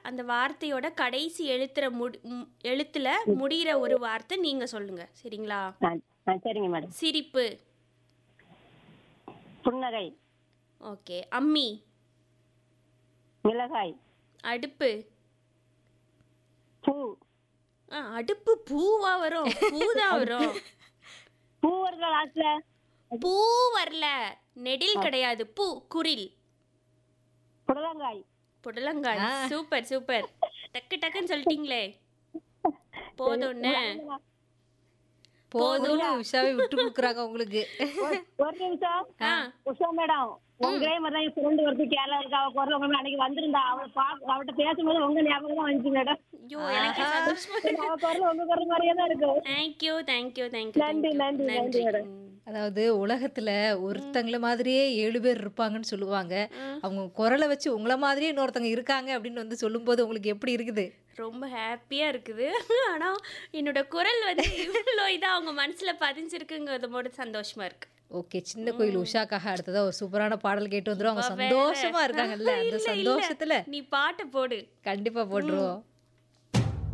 அந்த வார்த்தையோட கடைசி எழுத்துற முடி ம், எழுத்துல முடிகிற ஒரு வார்த்தை நீங்க சொல்லுங்க சரிங்களா ஆ ஆ சரிங்க மேடம் சிரிப்பு புன்னகை ஓகே அம்மி மிளகாய் அடுப்பு பூ ஆ, அடுப்பு பூவா வரும் பூதான் வரும் பூ வருதா லாஸ்ட்ல பூ வரல நெடில் கிடையாது பூ குரில் புடலங்காய் புடலங்காய் சூப்பர் சூப்பர் டக்கு டக்குன்னு சொல்லிட்டீங்களே போதும்னு போதும்னு உஷாவே விட்டு கொடுக்குறாங்க உங்களுக்கு ஒரு- ஒரு நிமிஷம் ஆ. உஷா மேடம் உங்களே மாதிரி தான் என் ஃப்ரெண்டு ஒருத்தி கேரளா இருக்கா அவ குரல் உங்க அன்னைக்கு வந்திருந்தா அவளை பாக்க அவட்ட பேசும்போது உங்க ஞாபகம் தான் வந்துச்சு மேடம் ஐயோ எனக்கு சந்தோஷமா அவ குரல் உங்க குரல் மாதிரியே தான் இருக்கும் தேங்க்யூ தேங்க்யூ தேங்க்யூ நன்றி, நன்றி, நன்றி, மேடம். அதாவது உலகத்துல ஒருத்தங்கள மாதிரியே ஏழு பேர் இருப்பாங்கன்னு சொல்லுவாங்க அவங்க குரலை வச்சு உங்களை மாதிரியே இன்னொருத்தங்க இருக்காங்க அப்படின்னு வந்து சொல்லும்போது உங்களுக்கு எப்படி இருக்குது ரொம்ப ஹாப்பியா இருக்குது ஆனா என்னோட குரல் வந்து இவ்வளோ இதா அவங்க மனசுல பதிஞ்சிருக்குங்கிறது மட்டும் சந்தோஷமா இருக்கு ஓகே சின்ன கோயில் உஷாக்காக அடுத்ததா ஒரு சூப்பரான பாடல் கேட்டு வந்துரும் அவங்க வேற. சந்தோஷமா இருக்காங்கல்ல அந்த இல்ல, இல்ல. சந்தோஷத்துல நீ பாட்டை போடு கண்டிப்பா போட்டுருவோம்